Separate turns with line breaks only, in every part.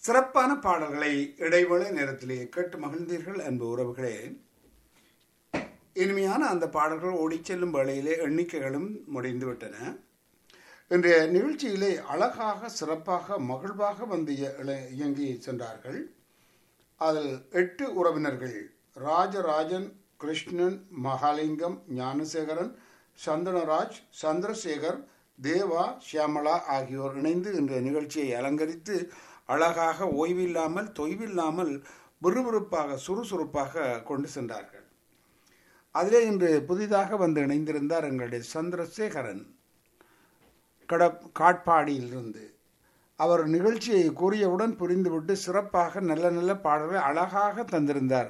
சிறப்பான பாடல்களை இடைவேளை நேரத்திலே கேட்டு மகிழ்ந்தீர்கள் அன்பு உறவுகளே இனிமையான அந்த பாடல்கள் ஓடிச் செல்லும் வேளையிலே எண்ணிக்கைகளும் முடிந்துவிட்டன இன்றைய நிகழ்ச்சியிலே அழகாக சிறப்பாக மகிழ்வாக வந்து இய- இல- இயங்கி சென்றார்கள் அதில் எட்டு உறவினர்கள் ராஜராஜன் கிருஷ்ணன் மகாலிங்கம் ஞானசேகரன் சந்தனராஜ் சந்திரசேகர் தேவா ஷியாமளா ஆகியோர் இணைந்து இன்றைய நிகழ்ச்சியை அலங்கரித்து அழகாக ஓய்வில்லாமல் தொய்வில்லாமல் விறுவிறுப்பாக சுறுசுறுப்பாக கொண்டு சென்றார்கள் அதிலே இன்று புதிதாக வந்து இணைந்திருந்தார் எங்களுடைய சந்திரசேகரன் கட காட்பாடியிலிருந்து அவர் நிகழ்ச்சியை கூறியவுடன் புரிந்துவிட்டு சிறப்பாக நல்ல நல்ல பாடல்களை அழகாக தந்திருந்தார்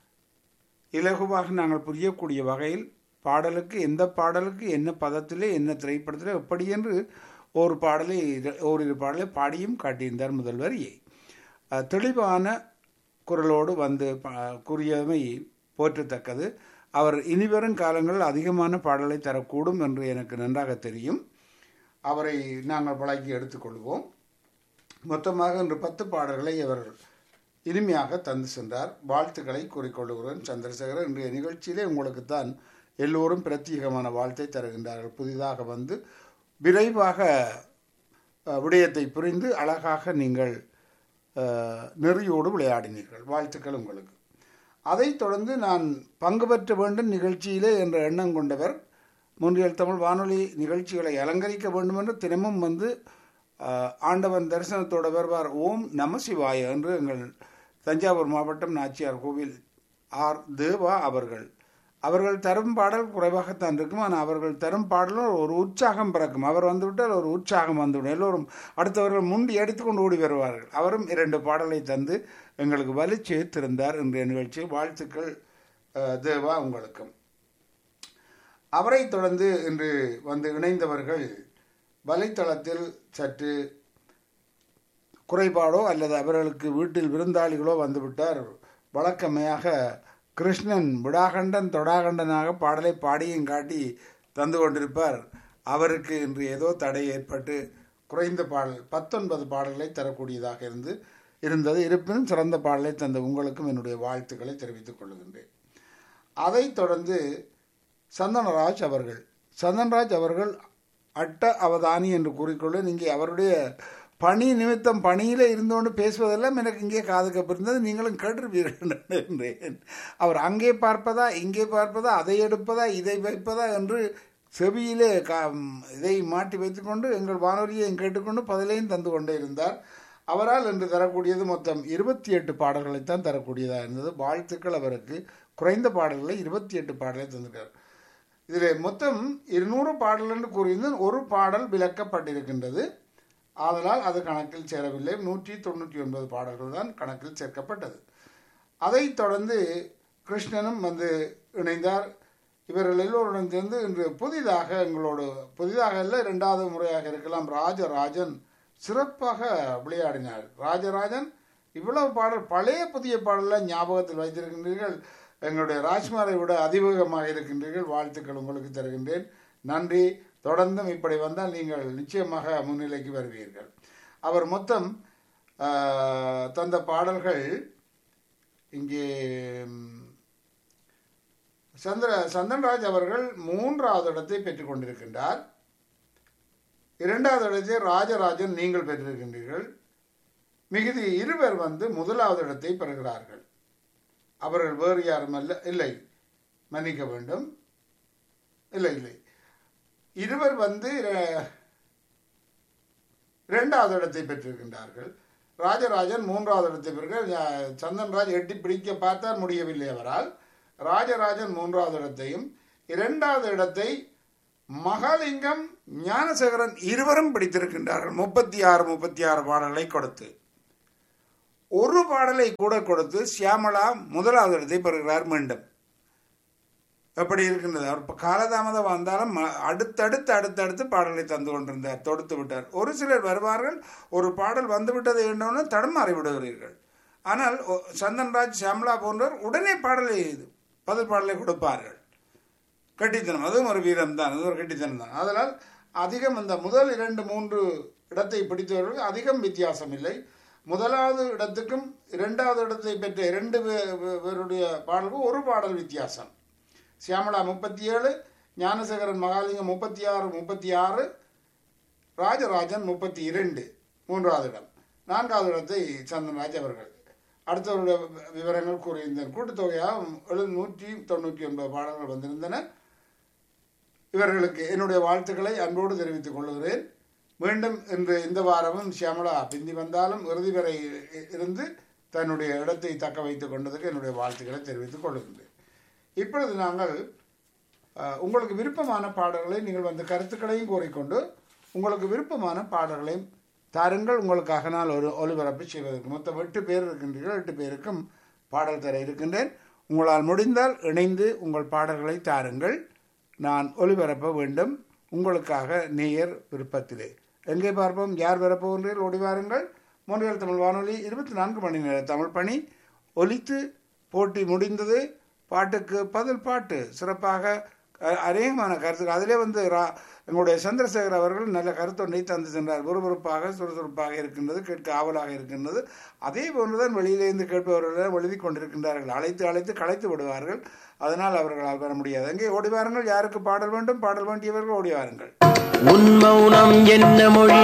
இலகுவாக நாங்கள் புரியக்கூடிய வகையில் பாடலுக்கு எந்த பாடலுக்கு என்ன பதத்திலே என்ன திரைப்படத்திலே எப்படி என்று ஒரு பாடலை ஓரிரு பாடலை பாடியும் காட்டியிருந்தார் முதல் வரியை அஹ், தெளிவான குரலோடு வந்து ப- கூறியமை போற்றத்தக்கது அவர் இனிவரும் காலங்களில் அதிகமான பாடலை தரக்கூடும் என்று எனக்கு நன்றாக தெரியும் அவரை நாங்கள் பழகி எடுத்துக்கொள்வோம் மொத்தமாக இன்று பத்து பாடல்களை அவர் இனிமையாக தந்து சென்றார் வாழ்த்துக்களை கூறிக்கொள்கிறேன் சந்திரசேகரன் இன்றைய நிகழ்ச்சியிலே உங்களுக்குத்தான் எல்லோரும் பிரத்யேகமான வாழ்த்தை தருகின்றார்கள் புதிதாக வந்து விரைவாக அஹ், விடயத்தை புரிந்து அழகாக நீங்கள் அஹ், நெறியோடு விளையாடினீர்கள் வாழ்த்துக்கள் உங்களுக்கு அதைத் தொடர்ந்து நான் பங்கு பெற்ற வேண்டும் நிகழ்ச்சியிலே என்ற எண்ணம் கொண்டவர் முன்றியல் தமிழ் வானொலி நிகழ்ச்சிகளை அலங்கரிக்க வேண்டும் என்று தினமும் வந்து ஆஹ், ஆண்டவன் தரிசனத்தோடு வருவார் ஓம் நம சிவாய என்று எங்கள் தஞ்சாவூர் மாவட்டம் நாச்சியார் கோவில் ஆர் தேவா அவர்கள் அவர்கள் தரும் பாடல் குறைவாகத்தான் இருக்கும் ஆனால் அவர்கள் தரும் பாடலும் ஒரு உற்சாகம் பிறக்கும் அவர் வந்துவிட்டால் ஒரு உற்சாகம் வந்துவிடும் எல்லோரும் அடுத்தவர்கள் முண்டி அடித்துக்கொண்டு ஓடி வருவார்கள் அவரும் இரண்டு பாடலை தந்து எங்களுக்கு வலி சேர்த்திருந்தார் இன்றைய நிகழ்ச்சி வாழ்த்துக்கள் அஹ், தேவா உங்களுக்கும் அவரை தொடர்ந்து இன்று வந்து இணைந்தவர்கள் வலைத்தளத்தில் சற்று குறைபாடோ அல்லது அவர்களுக்கு வீட்டில் விருந்தாளிகளோ வந்துவிட்டார் வழக்கமையாக கிருஷ்ணன் விடாகண்டன் தொடாகண்டனாக பாடலை பாடியும் காட்டி தந்து கொண்டிருப்பார் அவருக்கு இன்று ஏதோ தடை ஏற்பட்டு குறைந்த பாடல் பத்தொன்பது பாடல்களை தரக்கூடியதாக இருந்து இருந்தது இருப்பினும் சிறந்த பாடலை தந்த உங்களுக்கும் என்னுடைய வாழ்த்துக்களை தெரிவித்துக் கொள்கின்றேன் அதைத் தொடர்ந்து சந்தனராஜ் அவர்கள் சந்தனராஜ் அவர்கள் அட்ட அவதானி என்று கூறிக்கொண்டு இங்கே அவருடைய பணி நிமித்தம் பணியிலே இருந்தோண்டு பேசுவதெல்லாம் எனக்கு இங்கே காதுக்கு இருந்தது நீங்களும் கேட்டிருப்பீர்கள் என்றேன் அவர் அங்கே பார்ப்பதா இங்கே பார்ப்பதா அதை எடுப்பதா இதை வைப்பதா என்று செவியிலே கா இதை மாட்டி வைத்துக்கொண்டு எங்கள் வானொலியை கேட்டுக்கொண்டு பதிலையும் தந்து கொண்டே இருந்தார் அவரால் இன்று தரக்கூடியது மொத்தம் இருபத்தி எட்டு பாடல்களைத்தான் தரக்கூடியதாக இருந்தது வாழ்த்துக்கள் அவருக்கு குறைந்த பாடல்களை இருபத்தி எட்டு பாடலை தந்திருக்கார் இதில் மொத்தம் இருநூறு பாடல் என்று கூறியிருந்தேன் ஒரு பாடல் விலக்கப்பட்டிருக்கின்றது ஆதலால் அது கணக்கில் சேரவில்லை நூற்றி தொண்ணூற்றி ஒன்பது பாடல்கள் தான் கணக்கில் சேர்க்கப்பட்டது அதைத் தொடர்ந்து கிருஷ்ணனும் வந்து இணைந்தார் இவர்கள் எல்லோருடன் சேர்ந்து இன்று புதிதாக எங்களோடு புதிதாக இல்லை இரண்டாவது முறையாக இருக்கலாம் ராஜராஜன் சிறப்பாக விளையாடினார் ராஜராஜன் இவ்வளவு பாடல் பழைய புதிய பாடலாம் ஞாபகத்தில் வைத்திருக்கின்றீர்கள் எங்களுடைய ராஜ்குமாரை விட அதிவேகமாக இருக்கின்றீர்கள் வாழ்த்துக்கள் உங்களுக்கு தருகின்றேன் நன்றி தொடர்ந்தும் இப்படி வந்தால் நீங்கள் நிச்சயமாக முன்னிலைக்கு வருவீர்கள் அவர் மொத்தம் ஆஹ், தந்த பாடல்கள் இங்கே ம், சந்திர சந்தன்ராஜ் அவர்கள் மூன்றாவது இடத்தை பெற்றுக் கொண்டிருக்கின்றார் இரண்டாவது இடத்தை ராஜராஜன் நீங்கள் பெற்றிருக்கின்றீர்கள் மிகுதி இருவர் வந்து முதலாவது இடத்தை பெறுகிறார்கள் அவர்கள் வேறு யாரும் அல்ல இல்லை மன்னிக்க வேண்டும் இல்லை இல்லை இருவர் வந்து அஹ், இரண்டாவது இடத்தை பெற்றிருக்கின்றார்கள் ராஜராஜன் மூன்றாவது இடத்தை பெறுகிறார் சந்தன்ராஜ் எட்டி பிடிக்க பார்த்தால் முடியவில்லை அவரால் ராஜராஜன் மூன்றாவது இடத்தையும் இரண்டாவது இடத்தை மகாலிங்கம் ஞானசேகரன் இருவரும் பிடித்திருக்கின்றார்கள் முப்பத்தி ஆறு முப்பத்தி ஆறு பாடல்களை கொடுத்து ஒரு பாடலை கூட கொடுத்து சியாமளா முதலாவது இடத்தை பெறுகிறார் மீண்டும் எப்படி இருக்கின்றது அவர் இப்ப காலதாமதம் வந்தாலும் ம- அடுத்தடுத்து அடுத்தடுத்து பாடலை தந்து கொண்டிருந்தார் தொடுத்து விட்டார் ஒரு சிலர் வருவார்கள் ஒரு பாடல் வந்து விட்டது என்னன்னு தடுமாறி விடுகிறீர்கள் ஆனால் ஒ- சந்தன்ராஜ் சியாமலா போன்றவர் உடனே பாடலை பதில் பாடலை கொடுப்பார்கள் கட்டித்தனம் அதுவும் ஒரு வீரம் தான் அது ஒரு கட்டித்தனம் தான் அதனால் அதிகம் இந்த முதல் இரண்டு மூன்று இடத்தை பிடித்தவர்களுக்கு அதிகம் வித்தியாசம் இல்லை முதலாவது இடத்துக்கும் இரண்டாவது இடத்தை பெற்ற இரண்டு பே- பே- பேருடைய பாடலுக்கும் ஒரு பாடல் வித்தியாசம் சியாமளா முப்பத்தி ஏழு ஞானசேகரன் மகாலிங்கம் முப்பத்தி ஆறு முப்பத்தி ஆறு ராஜராஜன் முப்பத்தி இரண்டு மூன்றாவது இடம் நான்காவது இடத்தை சந்தன்ராஜ் அவர்கள் அடுத்தவருடைய விவரங்கள் கூறியிருந்தேன் கூட்டுத்தொகையாக எழுநூற்றி தொண்ணூற்றி ஒன்பது பாடல்கள் வந்திருந்தன இவர்களுக்கு என்னுடைய வாழ்த்துக்களை அன்போடு தெரிவித்துக் கொள்கிறேன் மீண்டும் இன்று இந்த வாரமும் ஷியாமளா பிந்தி வந்தாலும் இறுதி வரை இ- இருந்து தன்னுடைய இடத்தை தக்க வைத்துக் கொண்டதுக்கு என்னுடைய வாழ்த்துக்களை தெரிவித்துக் கொள்கின்றேன் இப்பொழுது நாங்கள் அஹ், உங்களுக்கு விருப்பமான பாடல்களை நீங்கள் வந்து கருத்துக்களையும் கூறிக்கொண்டு உங்களுக்கு விருப்பமான பாடல்களையும் தாருங்கள் உங்களுக்காக நான் ஒரு ஒலிபரப்பு செய்வதற்கு மொத்தம் எட்டு பேர் இருக்கின்றீர்கள் எட்டு பேருக்கும் பாடல் தர இருக்கின்றேன் உங்களால் முடிந்தால் இணைந்து உங்கள் பாடல்களை தாருங்கள் நான் ஒலிபரப்ப வேண்டும் உங்களுக்காக நேயர் விருப்பத்திலே எங்கே பார்ப்போம் யார் வரப்போகின்றீர்கள் ஓடி வாருங்கள் மூன்றியல் தமிழ் வானொலி இருபத்தி நான்கு மணி நேர தமிழ் பணி ஒலித்து போட்டி முடிந்தது பாட்டுக்கு பதில் பாட்டு சிறப்பாக அ- அநேகமான கருத்துக்கள் அதிலே வந்து ரா எங்களுடைய சந்திரசேகர் அவர்கள் நல்ல கருத்தொன்றை தந்து சென்றார் விறுவிறுப்பாக சுறுசுறுப்பாக இருக்கின்றது கேட்க ஆவலாக இருக்கின்றது அதே போன்றுதான் வெளியிலிருந்து கேட்பவர்கள் எழுதி கொண்டிருக்கின்றார்கள் அழைத்து அழைத்து களைத்து விடுவார்கள் அதனால் அவர்களால் வர முடியாது எங்கே ஓடி வாருங்கள் யாருக்கு பாடல் வேண்டும் பாடல் வேண்டியவர்கள் ஓடி வாருங்கள்
உன் மௌனம் என்ன மொழி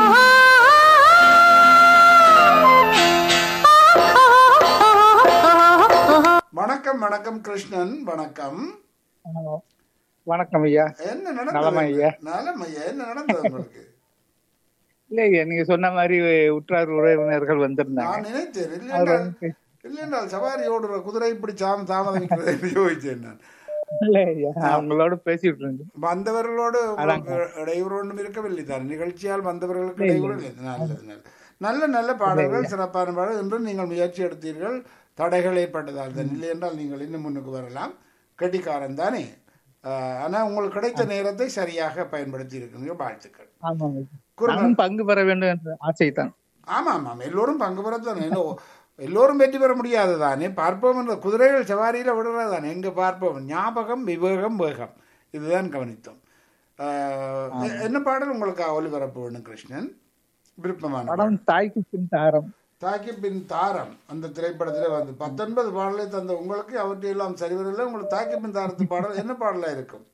வணக்கம் வணக்கம் கிருஷ்ணன் வணக்கம்
ஆ, வணக்கம் ஐயா
என்ன
நலமா
நடந்தது
ஐயா?
நலம் ஐயா என்ன நடந்தது உங்களுக்கு
இல்ல ஐயா நீங்க சொன்ன மாதிரி உற்றார் உறவினர்கள் வந்திருந்தாங்க
நான் நினைத்தேன்
அவர்
இல்லைன்னா
வந்து
இல்லைன்றால் சவாரி ஓடுற குதிரை இப்படி சாம் தாமதமிக்கிறது என்று யோசித்தேன் நான்
இல்ல ஐயா அவங்களோட பேசிட்டு இருந்தேன்
வந்தவர்களோடு
அதாங்க.
உங்களுக்கு இடையூறு ஒன்றும் இருக்கவில்லை தான் நிகழ்ச்சியால் வந்தவர்களுக்கு இடையூறு இல்லை நல்லது நல்லது நல்ல நல்ல பாடல்கள் சிறப்பான பாடல் இன்றும் நீங்கள் முயற்சி எடுத்தீர்கள் தடைகள் ஏற்பட்டதால் தான் இல்லை என்றால் நீங்கள் இன்னும் முன்னுக்கு வரலாம் கெட்டிக்காரன் தானே ஆஹ், ஆனா உங்களுக்கு கிடைத்த நேரத்தை சரியாக பயன்படுத்தி இருக்கிறீங்க வாழ்த்துக்கள்
ஆமாங்க ஐயா.
குறும்பு.
நானும் பங்கு பெற வேண்டும் என்ற ஆசை தான்
ஆமாம் ஆமாம் எல்லோரும் பங்கு பெறத்தானே என்ன, எல்லோரும் வெற்றி பெற முடியாது தானே பார்ப்போம் என்ற குதிரைகள் சவாரியில் விடுறதானே எங்கே பார்ப்போம் ஞாபகம் விவேகம் வேகம் இதுதான் கவனித்தோம் ஆஹ், எ- என்ன பாடல் உங்களுக்கு ஒலிபரப்பு வேணும் கிருஷ்ணன் விருப்பமான பாடல்.
படம் தாய்க்கு பின் தாரம்
தாக்கி பின் தாரம் அந்த திரைப்படத்தில் வந்து பத்தொன்பது பாடலை தந்த உங்களுக்கு அவற்றையெல்லாம் சரிவரில்லை உங்களுக்கு தாக்கி பின் தாரத்து பாடல் என்ன பாடலாக இருக்கும்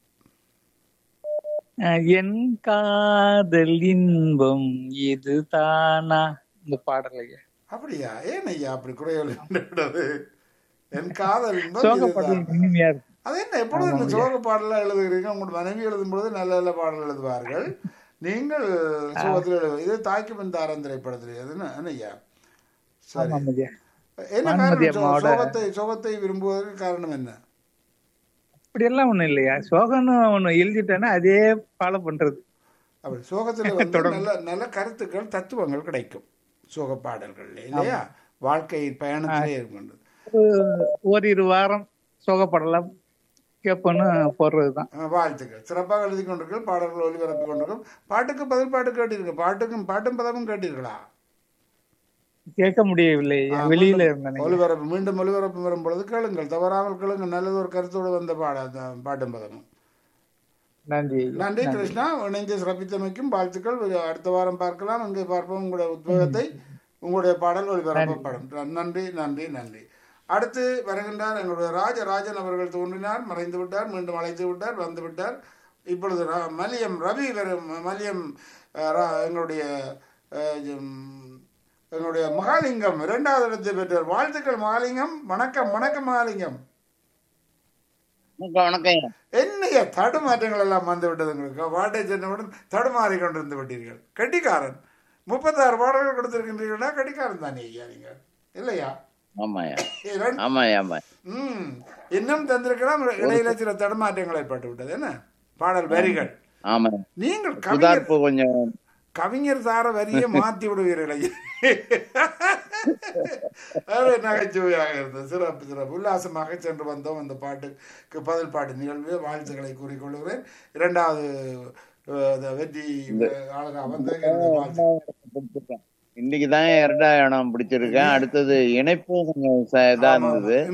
அஹ், என் காதல் இன்பம் இது தானா இந்த பாடல் ஐயா
அப்படியா ஏன் ஐயா அப்படி குறையல் விடுறது என் காதல் இன்பம்
சோக
இதுதான்.
பாடல் இனிமையா இருக்கு
அது என்ன எப்பொழுதும் இந்த சோக பாடலாம் எழுதுகிறீங்க உங்களோட மனைவி எழுதும் பொழுது நல்ல நல்ல பாடல் எழுதுவார்கள் நீங்கள் சோகத்தில் எழுது இது தாய்க்கு பின் தாரம் திரைப்படத்தில் எதுன்னு என்ன ஐயா சரி
ஆமாம் ஐயா
என்ன
வான்மதி
காரணம் சோ-
அம்மாவோட-
சோகத்தை சோகத்தை விரும்புவதற்கு காரணம் என்ன
அப்படி எல்லாம் ஒண்ணும் இல்லையா சோகன்னு ஒண்ணு எழுதிட்டேன்னா அதே ஃபாலோ பண்றது
அப்படி சோகத்தில் வந்து நல்ல நல்ல கருத்துக்கள் தத்துவங்கள் கிடைக்கும் சோக பாடல்கள் இல்லையா வாழ்க்கை பயணத்திலே இருக்கின்றது
ஒரு- ஓரிரு வாரம் சோகப்படலாம் கேட்போன்னு போடுறதுதான்
அஹ் வாழ்த்துக்கள் சிறப்பாக எழுதி கொண்டிருக்கள் பாடல்கள் ஒளிபரப்பி கொண்டிருக்கும் பாட்டுக்கு பதில் பாட்டு கேட்டீர்கள் பாட்டுக்கும் பாட்டும் பதமும் கேட்டீர்களா
கேட்க முடியவில்லை
ஆ,
வெளியில
மீண்டும்
இருந்தேன்
ஒலிபரப்பு மீண்டும் ஒலிபரப்பு வரும் பொழுது கேளுங்கள் தவறாமல் கேளுங்கள் நல்லது ஒரு கருத்தோடு வந்த பாட அந்த பாட்டும் பதமும்
நன்றி
நன்றி கிருஷ்ணா இணைந்து சிறப்பித்தமைக்கும் வாழ்த்துக்கள் ஒரு அடுத்த வாரம் பார்க்கலாம் அங்கே பார்ப்போம் உங்களுடைய உத்வேகத்தை உங்களுடைய பாடல் ஒளிபரப்பப்படும் நன்றி நன்றி நன்றி அடுத்து வருகின்றார் எங்களுடைய ராஜராஜன் அவர்கள் தோன்றினார் மறைந்து விட்டார் மீண்டும் அழைத்து விட்டார் வந்து விட்டார் இப்பொழுது ர- மலியம் ரவி வரும் மலியம் அஹ், ரா- எங்களுடைய அஹ், உம், எங்களுடைய மகாலிங்கம் இரண்டாவது இடத்தை பெற்றார் வாழ்த்துக்கள் மகாலிங்கம் வணக்கம் வணக்கம் மகாலிங்கம்
வணக்கம் வணக்கம்
என்னைய தடுமாற்றங்கள் எல்லாம் வந்து விட்டது உங்களுக்கு வாட்டை சென்றவுடன் தடுமாறி கொண்டிருந்து விட்டீர்கள் கட்டிக்காரன் முப்பத்தாறு பாடல்கள் கொடுத்திருக்கின்றீர்களா கட்டிக்காரன் தானே ஐயா நீங்க இல்லையா
ஆமாயா
இரண்டு-
ஆமாயா ஆமா
ம் இன்னும் தந்திருக்கலாம் இடையில சில தடுமாற்றங்கள் ஏற்பட்டு விட்டது என்ன பாடல் வரிகள்
ஆமா
நீங்கள் கவிஞர்
சுதார்ப்பு கொஞ்சம்
கவிஞர் சார வரியை மாத்தி விடுவீர்கள் ஐயா அது நகைச்சுவையாக இருந்தது சிறப்பு சிறப்பு உல்லாசமாக சென்று வந்தோம் அந்த பாட்டுக்கு பதில் பாட்டு நிகழ்வு வாழ்த்துக்களை கூறிக்கொள்கிறேன் இரண்டாவது அஹ், இந்த வெற்றி ஆளுநர் வந்து வாழ்த்து
இன்னைக்கு தான் இரண்டாயிரம் பிடிச்சிருக்கேன் அடுத்தது இணைப்பு கொஞ்சம் ச- இதா
ஆமா, ஆமா.
இருந்தது